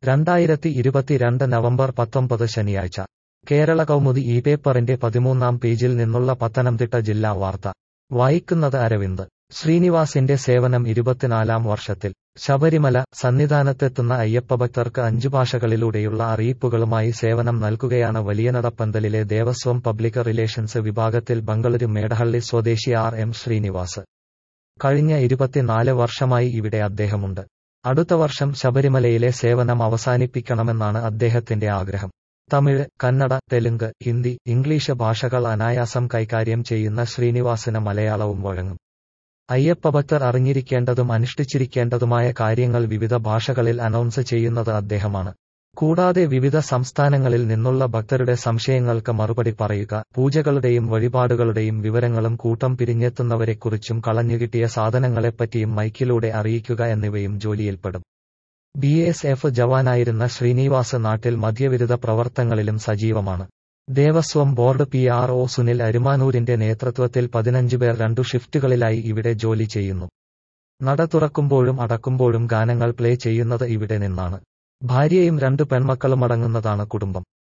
രണ്ടായിരത്തി ഇരുപത്തിരണ്ട് നവംബർ പത്തൊമ്പത് ശനിയാഴ്ച കേരള കൗമുദി ഈ പേപ്പറിന്റെ പതിമൂന്നാം പേജിൽ നിന്നുള്ള പത്തനംതിട്ട ജില്ലാ വാർത്ത വായിക്കുന്നത് അരവിന്ദ് ശ്രീനിവാസിന്റെ സേവനം ഇരുപത്തിനാലാം വർഷത്തിൽ ശബരിമല സന്നിധാനത്തെത്തുന്ന അയ്യപ്പഭക്തർക്ക് അഞ്ചു ഭാഷകളിലൂടെയുള്ള അറിയിപ്പുകളുമായി സേവനം നൽകുകയാണ് വലിയനടപ്പന്തലിലെ ദേവസ്വം പബ്ലിക് റിലേഷൻസ് വിഭാഗത്തിൽ ബംഗളൂരു മേടഹള്ളി സ്വദേശി ആർ എം ശ്രീനിവാസ് കഴിഞ്ഞ ഇരുപത്തിനാല് വർഷമായി ഇവിടെ അദ്ദേഹമുണ്ട് അടുത്ത വർഷം ശബരിമലയിലെ സേവനം അവസാനിപ്പിക്കണമെന്നാണ് അദ്ദേഹത്തിന്റെ ആഗ്രഹം തമിഴ് കന്നഡ തെലുങ്ക് ഹിന്ദി ഇംഗ്ലീഷ് ഭാഷകൾ അനായാസം കൈകാര്യം ചെയ്യുന്ന ശ്രീനിവാസിന് മലയാളവും വഴങ്ങും അയ്യപ്പഭക്തർ അറിഞ്ഞിരിക്കേണ്ടതും അനുഷ്ഠിച്ചിരിക്കേണ്ടതുമായ കാര്യങ്ങൾ വിവിധ ഭാഷകളിൽ അനൗൺസ് ചെയ്യുന്നത് അദ്ദേഹമാണ് കൂടാതെ വിവിധ സംസ്ഥാനങ്ങളിൽ നിന്നുള്ള ഭക്തരുടെ സംശയങ്ങൾക്ക് മറുപടി പറയുക പൂജകളുടെയും വഴിപാടുകളുടെയും വിവരങ്ങളും കൂട്ടം പിരിഞ്ഞെത്തുന്നവരെക്കുറിച്ചും കളഞ്ഞുകിട്ടിയ സാധനങ്ങളെപ്പറ്റിയും മൈക്കിലൂടെ അറിയിക്കുക എന്നിവയും ജോലിയിൽപ്പെടും ബി എസ് എഫ് ജവാനായിരുന്ന ശ്രീനിവാസ് നാട്ടിൽ മദ്യവിരുദ്ധ പ്രവർത്തനങ്ങളിലും സജീവമാണ് Devaswom board P R O Sunil അരുമാനൂരിന്റെ നേതൃത്വത്തിൽ പതിനഞ്ച് പേർ രണ്ടു ഷിഫ്റ്റുകളിലായി ഇവിടെ ജോലി ചെയ്യുന്നു നട തുറക്കുമ്പോഴും അടക്കുമ്പോഴും ഗാനങ്ങൾ പ്ലേ ചെയ്യുന്നത് ഇവിടെ നിന്നാണ് ഭാര്യയും രണ്ടു പെൺമക്കളുമടങ്ങുന്നതാണ് കുടുംബം